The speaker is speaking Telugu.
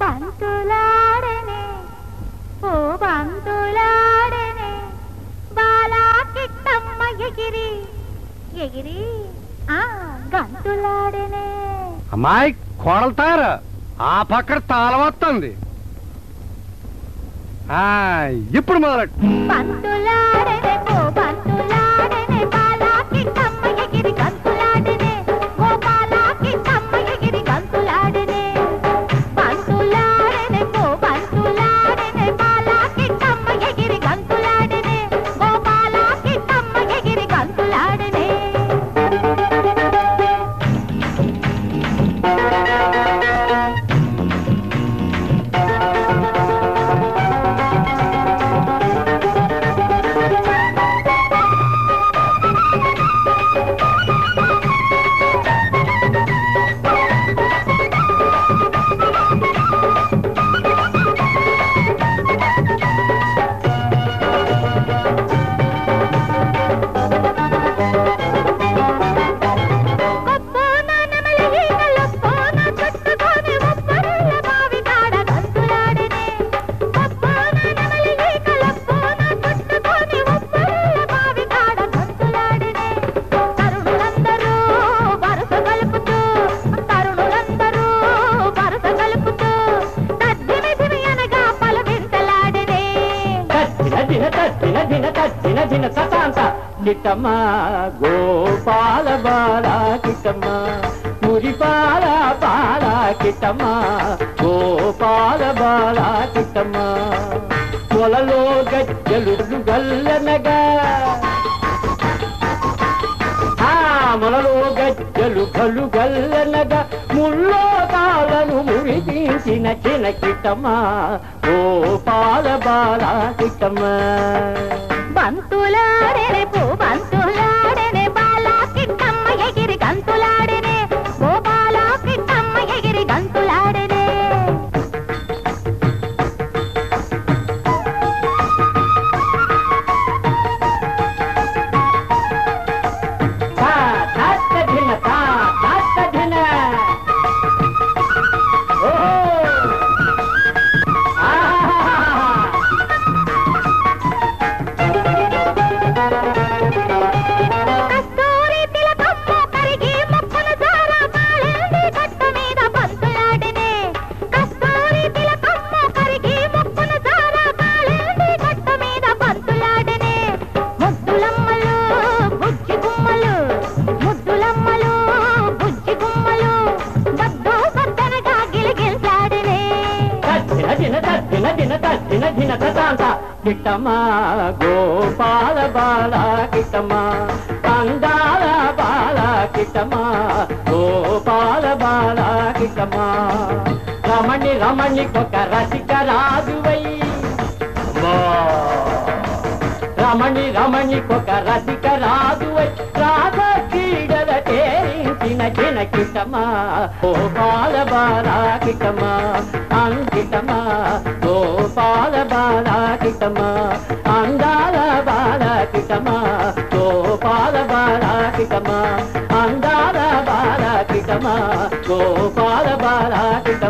బంతులాడనే ఓ బంతులాడనే బాలా కిట్టమ్మ ఎగిరి ఎగిరి ఆ గంతులాడనే అమ్మాయి కోడలు తయారు ఆ పక్కన తాళం వస్తుంది ఆ, ఇప్పుడు మొదలెట్టు బంతులాడనే ఓ బంతులాడనే బాలా కిట్టమ్మ ఎగిరి గంతులాడనే ఓ బాలా కిట్టమ్మ ఎగిరి గంతులాడనే బంతులాడనే ఓ బంతులాడనే బాలా కిట్టమ్మ ఎగిరి గంతులాడనే ఓ బాలా కిట్టమ్మ ఎగిరి గంతులాడనే గొప్పోన నెమలి ఈగలొప్పోన చుట్టుకొని ఒప్పరుల బావి కాడ గంతులాడెనే. గొప్పోన నెమలి ఈగలొప్పోన చుట్టుకొని ఒప్పరుల బావి కాడ గంతులాడెనే. తరుణులందరూ వరుస కలుపుతూ, తరుణులందరూ వరుస కలుపుతూ, తద్దిమిదిమి అనగా పలువింతలాడెనే. తచ్చిన దిన తచ్చిన దిన తచ్చిన దిన సతాంత కిట్టమ్మ గోపాల బాల కిట్టమ్మ మురిపాల బాల కిట్టమ్మ గోపాల బాల కిట్టమ్మ పొలలో గజ్జలు గల్లనగా ఆ మొలలో గజ్జలు గలు గల్లనగా ముల్లో తాళను మురిపించిన చిన్న కిట్టమ్మ గోపాల బాల కిట్టమ్మ బంతులాడెనే పూ బంతులాడెనే బాలా కిట్టమ్మ ఎగిరి గంతులాడెనే ఓ బాలా కిట్టమ్మ ఎగిరి గంతులాడెనే తా తాత్త ధిన తా తాత్త ధిన ఓహో ఆహాహాహా. కస్తూరి తిలకమ్మ కరిగి మొక్కల జార బాళెండి గట్టు మీద బంతులాడెనే కస్తూరి తిలకమ్మ కరిగి మొక్కల జార బాళెండి గట్టు మీద బంతులాడెనే ముద్దులమ్మలు బుజ్జి గుమ్మలు ముద్దులమ్మలు బుజ్జి గుమ్మలు బద్దు బద్దనగా గిలిగిల్లాడెనే తద్దిన దిన తద్దిన దిన తద్దిన దిన తతాంత కిట్టమ్మ గోపాల బాల కిట్టమ్మ అందాల బాల కిట్టమ్మ గోపాల బాల కిట్టమ్మ రమణి రమణి కొక రసిక రాజువై రమణి రమణి కొక రసిక రాజువై రాధ క్రీడల తేరించిన చిన్న కిట్టమ్మ గోపాల బాల కిట్టమ్మ అంకితమ్మ గోపాల బాల కిట్టమ్మ అందాల బాల కిట్టమ్మ గోపాల బాల కిట్టమ్మ అందాల బాల కిట్టమ్మ గోపాల బాల కిట్టమ్మ